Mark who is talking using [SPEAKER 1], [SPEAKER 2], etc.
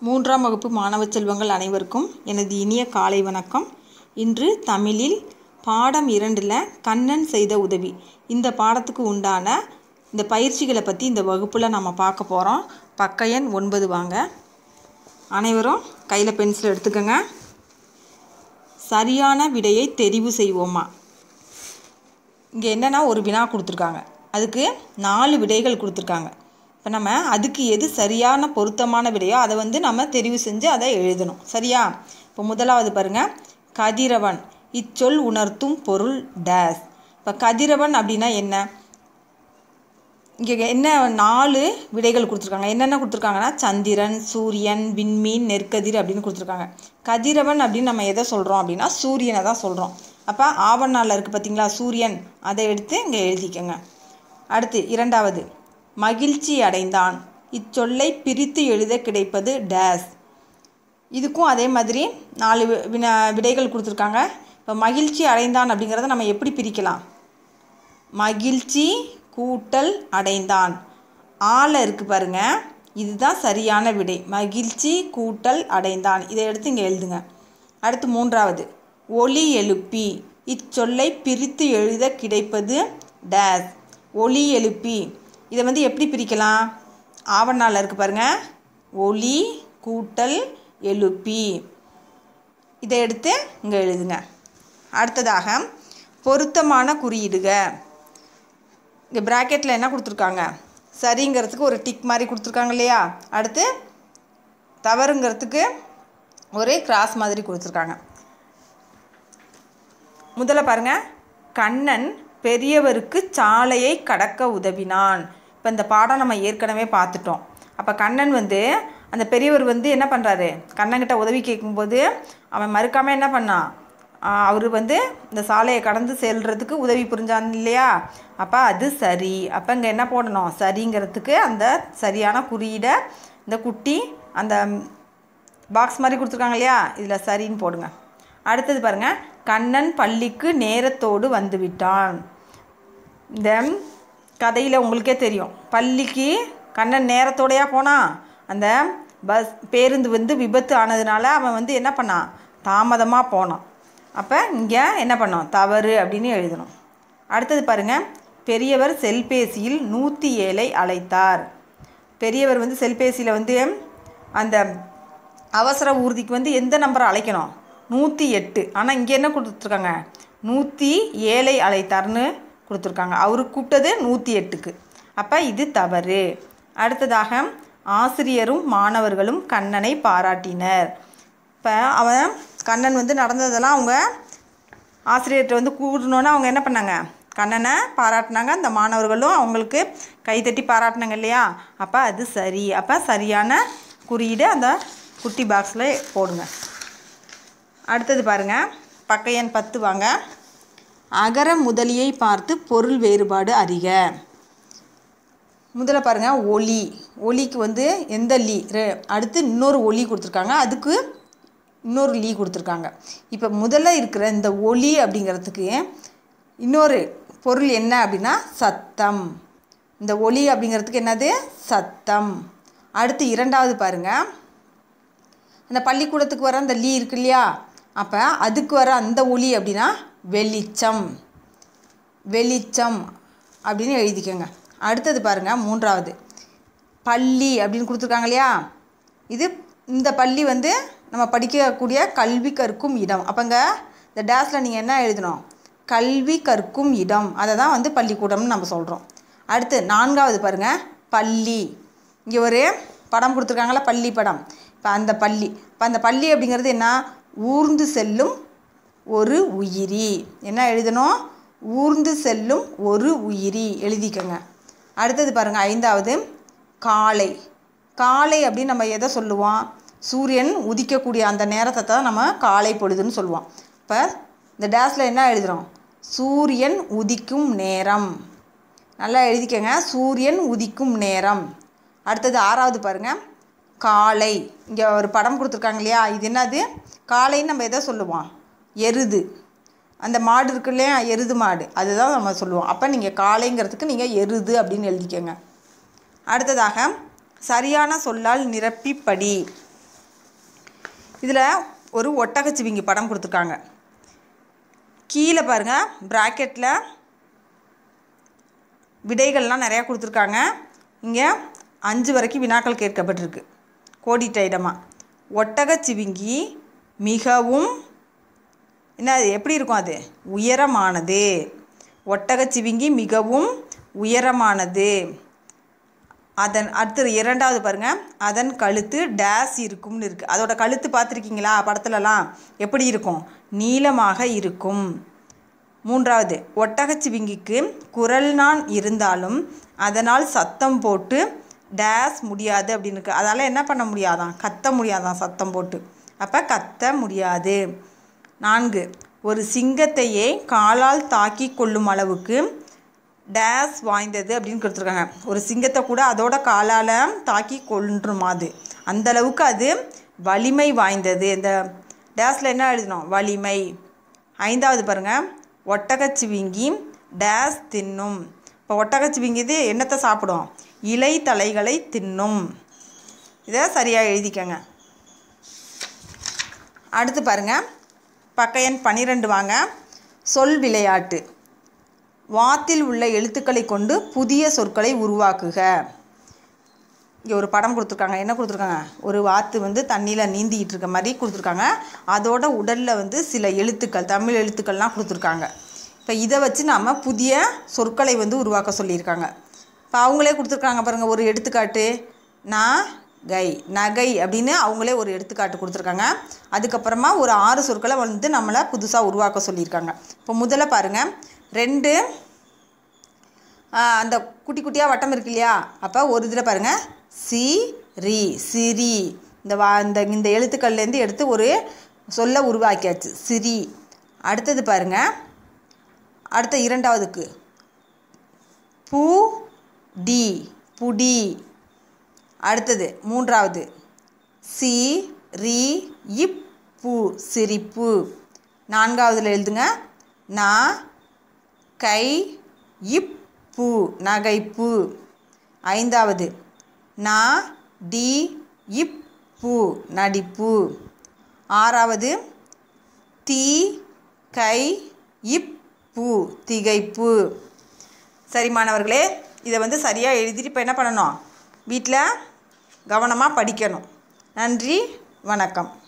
[SPEAKER 1] மூன்றாம் வகுப்பு மாணவ செல்வங்கள் அனைவருக்கும் எனது இனிய காலை வணக்கம் இன்று தமிழில் பாடம் இரண்டில் கண்ணன் செய்த உதவி இந்த பாடத்துக்கு உண்டான இந்த பயிற்சிகளை பற்றி இந்த வகுப்பில் நம்ம பார்க்க போகிறோம் பக்க எண் ஒன்பது வாங்க அனைவரும் கையில் பென்சில் எடுத்துக்கோங்க சரியான விடையை தெரிவு செய்வோமா இங்கே என்னென்னா ஒரு வினா கொடுத்துருக்காங்க அதுக்கு நாலு விடைகள் கொடுத்துருக்காங்க இப்போ நம்ம அதுக்கு எது சரியான பொருத்தமான விடையோ அதை வந்து நம்ம தெரிவு செஞ்சு அதை எழுதணும் சரியா இப்போ முதலாவது பாருங்கள் கதிரவன் இச்சொல் உணர்த்தும் பொருள் டேஸ் இப்போ கதிரவன் அப்படின்னா என்ன இங்கே என்ன நாலு விடைகள் கொடுத்துருக்காங்க என்னென்ன கொடுத்துருக்காங்கன்னா சந்திரன் சூரியன் விண்மீன் நெற்கதிர் அப்படின்னு கொடுத்துருக்காங்க கதிரவன் அப்படின்னு நம்ம எதை சொல்கிறோம் அப்படின்னா சூரியனை தான் சொல்கிறோம் அப்போ ஆவணாவில் இருக்குது பார்த்தீங்களா சூரியன் அதை எடுத்து இங்கே எழுதிக்கோங்க அடுத்து இரண்டாவது மகிழ்ச்சி அடைந்தான் இச்சொல்லை பிரித்து எழுத கிடைப்பது டேஸ் இதுக்கும் அதே மாதிரி நாலு வி- வினா விடைகள் கொடுத்துருக்காங்க இப்போ மகிழ்ச்சி அடைந்தான் அப்படிங்கிறத நம்ம எப்படி பிரிக்கலாம் மகிழ்ச்சி கூட்டல் அடைந்தான் ஆள இருக்கு பாருங்க இதுதான் சரியான விடை மகிழ்ச்சி கூட்டல் அடைந்தான் இதை எடுத்து இங்கே எழுதுங்க அடுத்து மூன்றாவது ஒலி எழுப்பி இச்சொல்லை பிரித்து எழுத கிடைப்பது டேஸ் ஒலி எழுப்பி இதை வந்து எப்படி பிரிக்கலாம் ஆவணால இருக்கு பாருங்க ஒலி கூட்டல் எழுப்பி இதை எடுத்து இங்கே எழுதுங்க அடுத்ததாக பொருத்தமான குறியீடுக இங்கே ப்ராக்கெட்டில் என்ன கொடுத்துருக்காங்க சரிங்கிறதுக்கு ஒரு டிக் மாதிரி கொடுத்துருக்காங்க இல்லையா அடுத்து தவறுங்கிறதுக்கு ஒரு கிராஸ் மாதிரி கொடுத்துருக்காங்க முதல்ல பாருங்க கண்ணன் பெரியவருக்கு சாலையை கடக்க உதவினான் இப்போ இந்த பாடம் நம்ம ஏற்கனவே பார்த்துட்டோம் அப்போ கண்ணன் வந்து அந்த பெரியவர் வந்து என்ன பண்ணுறாரு கண்ணன்கிட்ட உதவி கேட்கும்போது அவன் மறுக்காமல் என்ன பண்ணான் அவர் வந்து இந்த சாலையை கடந்து செல்றதுக்கு உதவி புரிஞ்சான் இல்லையா அப்போ அது சரி அப்போ இங்கே என்ன போடணும் சரிங்கிறதுக்கு அந்த சரியான குறியீடை இந்த குட்டி அந்த பாக்ஸ் மாதிரி கொடுத்துருக்காங்க இல்லையா இதில் சரின்னு போடுங்க அடுத்தது பாருங்க கண்ணன் பள்ளிக்கு நேரத்தோடு வந்து விட்டான் இந்த கதையில் உங்களுக்கே தெரியும் பள்ளிக்கு கண்ணன் நேரத்தோடையா போனான் அந்த பஸ் பேருந்து வந்து விபத்து ஆனதுனால அவன் வந்து என்ன பண்ணான் தாமதமாக போனான் அப்போ இங்கே என்ன பண்ணோம் தவறு அப்படின்னு எழுதணும் அடுத்தது பாருங்க பெரியவர் செல்பேசியில் நூற்றி ஏழை அழைத்தார் பெரியவர் வந்து செல்பேசியில் வந்து அந்த அவசர ஊர்திக்கு வந்து எந்த நம்பரை அழைக்கணும் நூற்றி எட்டு ஆனால் இங்கே என்ன கொடுத்துருக்காங்க நூற்றி ஏழை அழைத்தார்னு கொடுத்துருக்காங்க அவரு கூப்பிட்டது நூற்றி எட்டுக்கு அப்போ இது தவறு அடுத்ததாக ஆசிரியரும் மாணவர்களும் கண்ணனை பாராட்டினர் இப்போ அவன் கண்ணன் வந்து நடந்ததெல்லாம் அவங்க ஆசிரியர்கிட்ட வந்து கூடணுன்னு அவங்க என்ன பண்ணாங்க கண்ணனை பாராட்டினாங்க அந்த மாணவர்களும் அவங்களுக்கு கைத்தட்டி பாராட்டினாங்க இல்லையா அப்போ அது சரி அப்போ சரியான குறியீடு அந்த குட்டி பாக்ஸில் போடுங்க அடுத்தது பாருங்க பக்க எண் பத்து வாங்க அகர முதலியை பார்த்து பொருள் வேறுபாடு அறிக முதல்ல பாருங்க ஒலி ஒலிக்கு வந்து எந்த லீ ரெ- அடுத்து இன்னொரு ஒலி கொடுத்துருக்காங்க அதுக்கு இன்னொரு லீ கொடுத்துருக்காங்க இப்போ முதல்ல இருக்கிற இந்த ஒலி அப்படிங்கிறதுக்கு இன்னொரு பொருள் என்ன அப்படின்னா சத்தம் இந்த ஒலி அப்படிங்கிறதுக்கு என்னது சத்தம் அடுத்து இரண்டாவது பாருங்க அந்த பள்ளிக்கூடத்துக்கு வர அந்த லீ இருக்கு இல்லையா அப்போ அதுக்கு வர அந்த ஒலி அப்படின்னா வெளிச்சம் வெளிச்சம் அப்படின்னு எழுதிக்கோங்க அடுத்தது பாருங்கள் மூன்றாவது பள்ளி அப்படின்னு கொடுத்துருக்காங்க இல்லையா இது இந்த பள்ளி வந்து நம்ம படிக்கக்கூடிய கல்வி கற்கும் இடம் அப்போங்க இந்த டேஸில் நீங்கள் என்ன எழுதணும் கல்வி கற்கும் இடம் அதை தான் வந்து பள்ளிக்கூடம்னு நம்ம சொல்கிறோம் அடுத்து நான்காவது பாருங்கள் பள்ளி இங்கே ஒரு படம் கொடுத்துருக்காங்களா பள்ளி படம் இப்போ அந்த பள்ளி இப்போ அந்த பள்ளி அப்படிங்கிறது என்ன ஊர்ந்து செல்லும் ஒரு உயிரி என்ன எழுதணும் ஊர்ந்து செல்லும் ஒரு உயிரி எழுதிக்கோங்க அடுத்தது பாருங்கள் ஐந்தாவது காலை காலை அப்படின்னு நம்ம எதை சொல்லுவோம் சூரியன் உதிக்கக்கூடிய அந்த நேரத்தை தான் நம்ம காலை பொழுதுன்னு சொல்லுவோம் இப்போ இந்த டேஸில் என்ன எழுதுகிறோம் சூரியன் உதிக்கும் நேரம் நல்லா எழுதிக்கங்க சூரியன் உதிக்கும் நேரம் அடுத்தது ஆறாவது பாருங்கள் காலை இங்கே ஒரு படம் கொடுத்துருக்காங்க இல்லையா இது என்னது காலைன்னு நம்ம எதை சொல்லுவோம் எருது அந்த மாடு இருக்கு இல்லையா எருது மாடு அதுதான் நம்ம சொல்லுவோம் அப்போ நீங்கள் காளைங்கிறதுக்கு நீங்கள் எருது அப்படின்னு எழுதிக்கோங்க அடுத்ததாக சரியான சொல்லால் நிரப்பி படி இதில் ஒரு ஒட்டகச்சிவிங்கி படம் கொடுத்துருக்காங்க கீழே பாருங்கள் ப்ராக்கெட்டில் விடைகள்லாம் நிறையா கொடுத்துருக்காங்க இங்கே அஞ்சு வரைக்கும் வினாக்கள் கேட்கப்பட்டிருக்கு கோடிட்ட இடமா ஒட்டகச்சிவிங்கி மிகவும் என்ன அது எப்படி இருக்கும் அது உயரமானது ஒட்டகச்சிவிங்கி மிகவும் உயரமானது அதன் அடுத்தது இரண்டாவது பாருங்க அதன் கழுத்து டேஸ் இருக்கும்னு இருக்குது அதோட கழுத்து பார்த்துருக்கீங்களா படத்துலலாம் எப்படி இருக்கும் நீளமாக இருக்கும் மூன்றாவது ஒட்டகச்சிவிங்கிக்கு குரல் நான் இருந்தாலும் அதனால் சத்தம் போட்டு டேஸ் முடியாது அப்படின்னு இருக்கு அதால் என்ன பண்ண முடியாதான் கத்த முடியாதான் சத்தம் போட்டு அப்போ கத்த முடியாது நான்கு ஒரு சிங்கத்தையே காலால் தாக்கி கொள்ளும் அளவுக்கு டேஸ் வாய்ந்தது அப்படின்னு கொடுத்துருக்காங்க ஒரு சிங்கத்தை கூட அதோட காலால் தாக்கி கொன்றுமா அது அந்த அளவுக்கு அது வலிமை வாய்ந்தது இந்த டேஸில் என்ன எழுதணும் வலிமை ஐந்தாவது பாருங்கள் ஒட்டகச்சிவிங்கி டேஸ் தின்னும் இப்போ ஒட்டகச்சிவிங்கி இது என்னத்தை சாப்பிடும் இலை தலைகளை தின்னும் இதை சரியாக எழுதிக்கங்க அடுத்து பாருங்கள் பக்க எண் பன்னிரெண்டு வாங்க சொல் விளையாட்டு வாத்தில் உள்ள எழுத்துக்களை கொண்டு புதிய சொற்களை உருவாக்குக இங்கே ஒரு படம் கொடுத்துருக்காங்க என்ன கொடுத்துருக்காங்க ஒரு வாத்து வந்து தண்ணியில் நீந்திக்கிட்டு இருக்க மாதிரி கொடுத்துருக்காங்க அதோட உடலில் வந்து சில எழுத்துக்கள் தமிழ் எழுத்துக்கள்லாம் கொடுத்துருக்காங்க இப்போ இதை வச்சு நாம் புதிய சொற்களை வந்து உருவாக்க சொல்லியிருக்காங்க இப்போ அவங்களே கொடுத்துருக்காங்க பாருங்கள் ஒரு எடுத்துக்காட்டு நான் கை நகை அப்படின்னு அவங்களே ஒரு எடுத்துக்காட்டு கொடுத்துருக்காங்க அதுக்கப்புறமா ஒரு ஆறு சொற்களை வந்து நம்மளை புதுசாக உருவாக்க சொல்லியிருக்காங்க இப்போ முதல்ல பாருங்கள் ரெண்டு ஆஹ், அந்த குட்டி குட்டியாக வட்டம் இருக்கு இல்லையா அப்போ ஒரு இதில் பாருங்கள் சி ரி சிரி இந்த வா இந்த இந்த எழுத்துக்கள்லேருந்து எடுத்து ஒரு சொல்ல உருவாக்கியாச்சு சிரி அடுத்தது பாருங்கள் அடுத்த இரண்டாவதுக்கு பூ டி புடி அடுத்தது மூன்றாவது சி ரி இப் பூ சிரிப்பு நான்காவதுல எழுதுங்க நா கை இப் பூ நகைப்பு ஐந்தாவது நா டி இப் பூ நடிப்பு ஆறாவது தீ கை இப் பூ திகைப்பு சரி மாணவர்களே இதை வந்து சரியாக எழுதிட்டு இப்போ என்ன பண்ணணும் வீட்டில் கவனமாக படிக்கணும் நன்றி வணக்கம்